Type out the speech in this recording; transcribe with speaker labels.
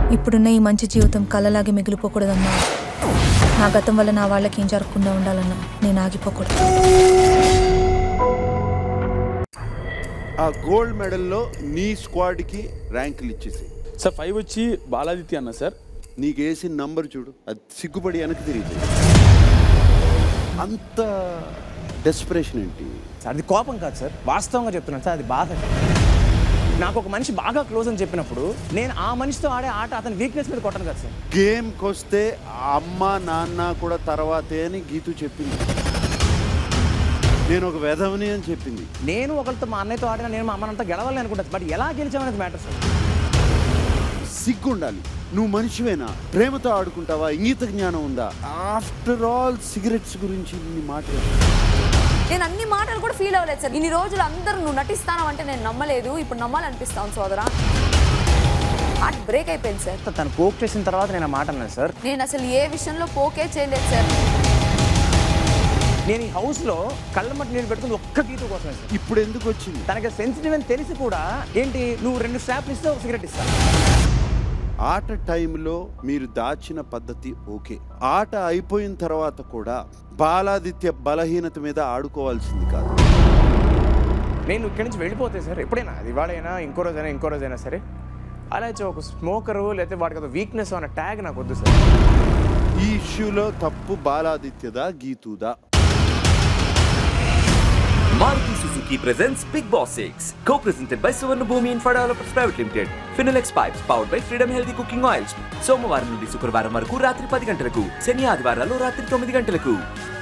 Speaker 1: ఇప్పుడున్న ఈ మంచి జీవితం కళ్ళలాగే మిగిలిపోకూడదన్నా నా గతం వల్ల నా వాళ్ళకి ఏం జరగకుండా ఉండాలన్నా నేను ఆగిపోకూడదు
Speaker 2: ఆ గోల్డ్ మెడల్లో నీ స్క్వాడ్కి ర్యాంకులు ఇచ్చేసి
Speaker 3: సార్ ఫైవ్ వచ్చి బాలాదిత్య అన్న సార్
Speaker 2: నీకు వేసిన నంబర్ చూడు అది సిగ్గుపడి వెనక్కి తిరిగి అంత డెస్పరేషన్ ఏంటి
Speaker 4: సార్ అది కోపం కాదు సార్ వాస్తవంగా చెప్తున్నాను సార్ అది బాధ నాకు ఒక మనిషి బాగా క్లోజ్ అని చెప్పినప్పుడు నేను ఆ మనిషితో ఆడే ఆట అతని వీక్నెస్ మీద కొట్టను కదా సార్
Speaker 2: గేమ్కి వస్తే అమ్మ నాన్న కూడా తర్వాతే అని గీతు చెప్పింది నేను ఒక వెధవని అని చెప్పింది
Speaker 4: నేను ఒకరితో మా అన్నయ్యతో ఆడినా నేను మా అమ్మనంతా గెలవాలని అనుకుంటాను బట్ ఎలా గెలిచామనేది మ్యాటర్ సార్
Speaker 2: సిగ్గుండాలి నువ్వు మనిషివేనా ప్రేమతో ఆడుకుంటావా ఇంగిత జ్ఞానం ఉందా ఆఫ్టర్ ఆల్ సిగరెట్స్ గురించి నీ మాటలు
Speaker 5: నేను అన్ని మాటలు కూడా ఫీల్ అవ్వలేదు సార్ ఇన్ని రోజులు అందరూ నువ్వు నటిస్తాను అంటే నేను నమ్మలేదు ఇప్పుడు నమ్మాలనిపిస్తాను సోదరా హార్ట్ బ్రేక్ అయిపోయింది సార్
Speaker 4: తను కోక్ చేసిన తర్వాత నేను ఆ మాట అన్నాను సార్
Speaker 5: నేను అసలు ఏ విషయంలో పోకే చేయలేదు సార్
Speaker 4: నేను ఈ హౌస్లో కళ్ళ మట్టి నీళ్ళు పెట్టుకుని ఒక్క గీత కోసమే సార్
Speaker 2: ఇప్పుడు ఎందుకు వచ్చింది
Speaker 4: తనకి సెన్సిటివ్ అని తెలిసి కూడా ఏంటి నువ్వు రెండు స్టాప్లు ఇస్తే ఒక సిగరెట్ ఇస్తా
Speaker 2: ఆట టైంలో మీరు దాచిన పద్ధతి ఓకే ఆట అయిపోయిన తర్వాత కూడా బాలాదిత్య బలహీనత మీద ఆడుకోవాల్సింది కాదు
Speaker 4: నేను ఇక్కడి నుంచి వెళ్ళిపోతే సార్ ఎప్పుడైనా అది ఇవాళైనా ఇంకో రోజైనా ఇంకో రోజైనా సరే అలా అయితే ఒక స్మోకరు లేకపోతే వాడికి ఒక వీక్నెస్ అన్న ట్యాగ్ నాకు వద్దు సార్
Speaker 2: ఈ ఇష్యూలో తప్పు బాలాదిత్యదా గీతుదా
Speaker 6: Maruti Suzuki presents Big Boss 6, co-presented by Suvarna Bhumi Infra Developers Private Limited. Finilex Pipes powered by Freedom Healthy Cooking Oils. సోమవారం నుండి శుక్రవారం వరకు రాత్రి పది గంటలకు శని ఆదివారాలు రాత్రి తొమ్మిది గంటలకు